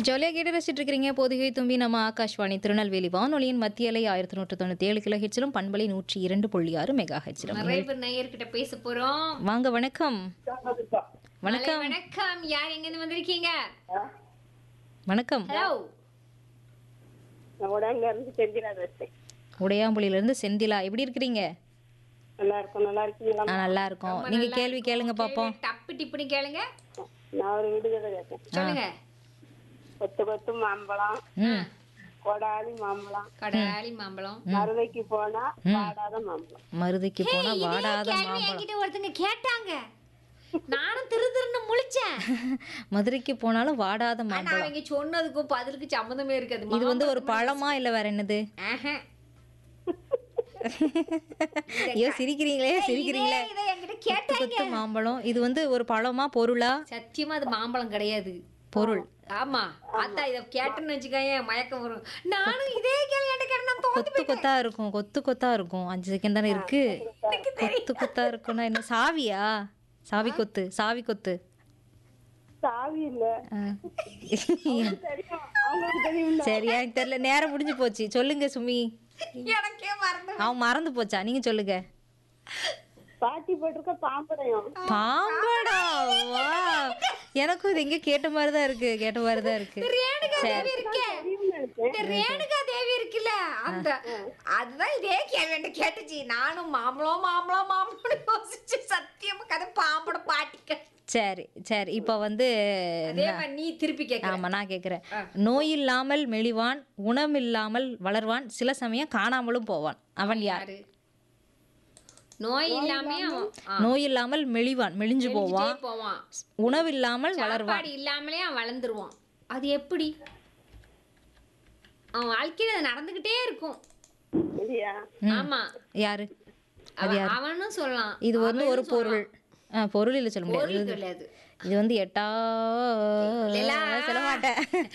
ஜாலியாக கேட்டு ரசிச்சுட்டு இருக்கிறீங்க பொதிகை தும்பி நம்ம ஆகாஷ்வாணி திருநெல்வேலி வானொலியின் மத்திய அலை ஆயிரத்தி நூற்று தொண்ணூற்றி ஏழு கிலோ ஹெச்சிலும் பண்பலை நூற்றி இரண்டு புள்ளி ஆறு மெகா ஹெச்சிலும் நிறைய பேர் நேயர்கிட்ட பேச போறோம் வாங்க வணக்கம் ஹலோ, வணக்கம் வணக்கம் யார் எங்க இருந்து வந்திருக்கீங்க வணக்கம் ஹலோ உடம்புல இருந்து செஞ்சிடா பேசுறேன் உடையாம்புலியிலேருந்து செந்திலா எப்படி இருக்கிறீங்க நல்லா இருக்கும் நல்லா இருக்கீங்களா நான் நல்லா இருக்கோம் நீங்க கேள்வி கேளுங்க பாப்போம் டப்பு டிப்புன்னு கேளுங்க நான் ஒரு விடுதலை கேட்டேன் சொல்லுங்க கொத்து கொத்து மாம்பழம் ம் கொடாலி மாம்பழம் கடாலி மாம்பழம் மருதைக்கு போனா வாடாத மாம்பழம் மருதைக்கு போனா இதே வாடாத கேள்வி மாம்பழம் என்கிட்ட ஒருத்தங்க கேட்டாங்க நானும் திரு திருன்னு முழிச்சேன் மதுரைக்கு போனாலும் வாடாத ஆனா மாம்பழம் அவங்க சொன்னதுக்கும் பதிலுக்கு சம்மந்தமே இருக்காது இது வந்து ஒரு பழமா இல்ல வேற என்னது ஆஹா. ஐயோ சிரிக்கிறீங்களே சிரிக்கிறீங்களே இதே இதை என்கிட்ட கொத்து கேட்டாங்க கொத்து மாம்பழம் இது வந்து ஒரு பழமா பொருளா சத்தியமா அது மாம்பழம் கிடையாது பொருள் ஆமா அத்தா இத கேட்டேன்னு வச்சுக்கோங்க மயக்கம் வரும் நானும் இதே கேள்வி என்கிட்ட கேட்டேன் நான் தோத்து கொத்து கொத்தா இருக்கும் கொத்து கொத்தா இருக்கும் அஞ்சு செகண்ட் தானே இருக்கு கொத்து கொத்தா இருக்கும்னா என்ன சாவியா சாவி கொத்து சாவி கொத்து சாவி இல்ல ஆ. தெரியும் அவங்களுக்கு தெரியும் சரியா எனக்கு தெரியல நேரம் முடிஞ்சு போச்சு சொல்லுங்க சுமி எனக்கே மறந்து அவன் மறந்து போச்சா நீங்க சொல்லுங்க பாட்டி போட்டிருக்க பாம்படையும் பாம்படா வா எனக்கும் இது எங்க கேட்ட மாதிரி தான் இருக்கு கேட்ட மாதிரி தான் இருக்கு ரேணுகா தேவி இருக்கே நினைச்சேன் இந்த ரேணுகா தேவி இருக்குல்ல அந்த அதுதான் இதே கேள்வி என்கிட்ட கேட்டுச்சு நானும் மாம்பழம் மாம்பழம் மாம்பழம் யோசிச்சு சத்தியமா கதை பாம்பட பாட்டிக்க சரி சரி இப்போ வந்து அதே மாதிரி நீ திருப்பி கேட்க ஆமா நான் கேக்குறேன் நோய் இல்லாமல் மெலிவான் உணமில்லாமல் வளர்வான் சில சமயம் காணாமலும் போவான் அவன் யார் யாரு நோய் இல்லாம அவன் ஆ, நோய் இல்லாமல் மெலிவான் மெலிஞ்சு போவான் மெலிஞ்சிட்டே போவான் உணவில்லாமல் வளர்வான் சாப்பாடு இல்லாமலே அவன் வளர்ந்துருவான் அது எப்படி அவன் வாழ்க்கையில அது நடந்துகிட்டே இருக்கும் இல்லையா ஆமா யாரு அவ- அவனும் சொல்லலாம் இது வந்து ஒரு அவனும் பொருள் ஆ, பொருள் இல்ல சொல்ல முடியாது பொருள் கிடையாது இது வந்து எட்டா இல்ல. சொல்ல மாட்டேன்